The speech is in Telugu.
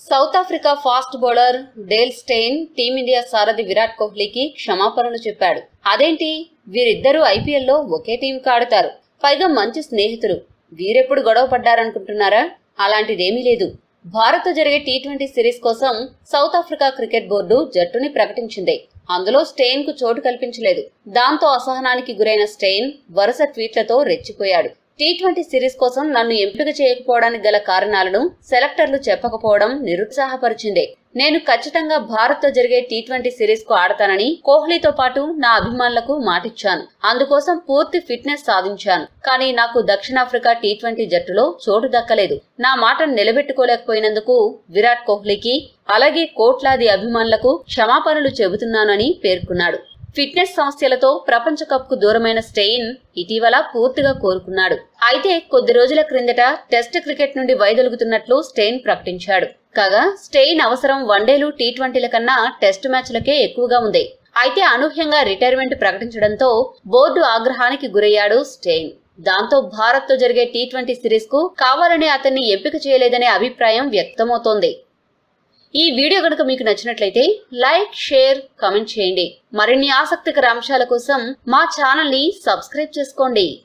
south Africa fast bowler Dale Steyn team India సారథి విరాట్ కోహ్లీకి క్షమాపణలు చెప్పాడు అదేంటి వీరిద్దరూ ఐపీఎల్లో ఒకే టీంకి ఆడతారు పైగా మంచి స్నేహితులు వీరెప్పుడు గొడవ పడ్డారనుకుంటున్నారా అలాంటిదేమీ లేదు భారత్ జరిగే టీ ట్వంటీ సిరీస్ కోసం సౌత్ ఆఫ్రికా క్రికెట్ బోర్డు జట్టుని ప్రకటించింది అందులో స్టెయిన్ కు చోటు కల్పించలేదు దాంతో అసహనానికి గురైన స్టెయిన్ వరుస ట్వీట్లతో రెచ్చిపోయాడు టీ ట్వంటీ సిరీస్ కోసం నన్ను ఎంపిక చేయకపోవడానికి గల కారణాలను సెలెక్టర్లు చెప్పకపోవడం నిరుత్సాహపరిచింది నేను ఖచ్చితంగా భారత్ తో జరిగే టీ ట్వంటీ సిరీస్ కు ఆడతానని కోహ్లీతో పాటు నా అభిమానులకు మాటిచ్చాను అందుకోసం పూర్తి ఫిట్నెస్ సాధించాను కానీ నాకు దక్షిణాఫ్రికా టీ ట్వంటీ జట్టులో చోటు దక్కలేదు నా మాటను నిలబెట్టుకోలేకపోయినందుకు విరాట్ కోహ్లీకి అలాగే కోట్లాది అభిమానులకు క్షమాపణలు చెబుతున్నానని పేర్కొన్నాడు ఫిట్నెస్ సమస్యలతో ప్రపంచ కప్ కు దూరమైన స్టెయిన్ ఇటీవల పూర్తిగా కోరుకున్నాడు అయితే కొద్ది రోజుల క్రిందట టెస్ట్ క్రికెట్ నుండి వైదొలుగుతున్నట్లు స్టెయిన్ ప్రకటించాడు కాగా స్టెయిన్ అవసరం వన్డేలు టీ ట్వంటీల కన్నా టెస్ట్ మ్యాచ్లకే ఎక్కువగా ఉంది అయితే అనూహ్యంగా రిటైర్మెంట్ ప్రకటించడంతో బోర్డు ఆగ్రహానికి గురయ్యాడు స్టెయిన్ దాంతో భారత్ తో జరిగే టీ ట్వంటీ సిరీస్ కు కావాలని అతన్ని ఎంపిక చేయలేదనే అభిప్రాయం వ్యక్తమవుతోంది ఈ వీడియో కనుక మీకు నచ్చినట్లయితే లైక్ షేర్ కామెంట్ చేయండి మరిన్ని ఆసక్తికర అంశాల కోసం మా ఛానల్ ని సబ్స్క్రైబ్ చేసుకోండి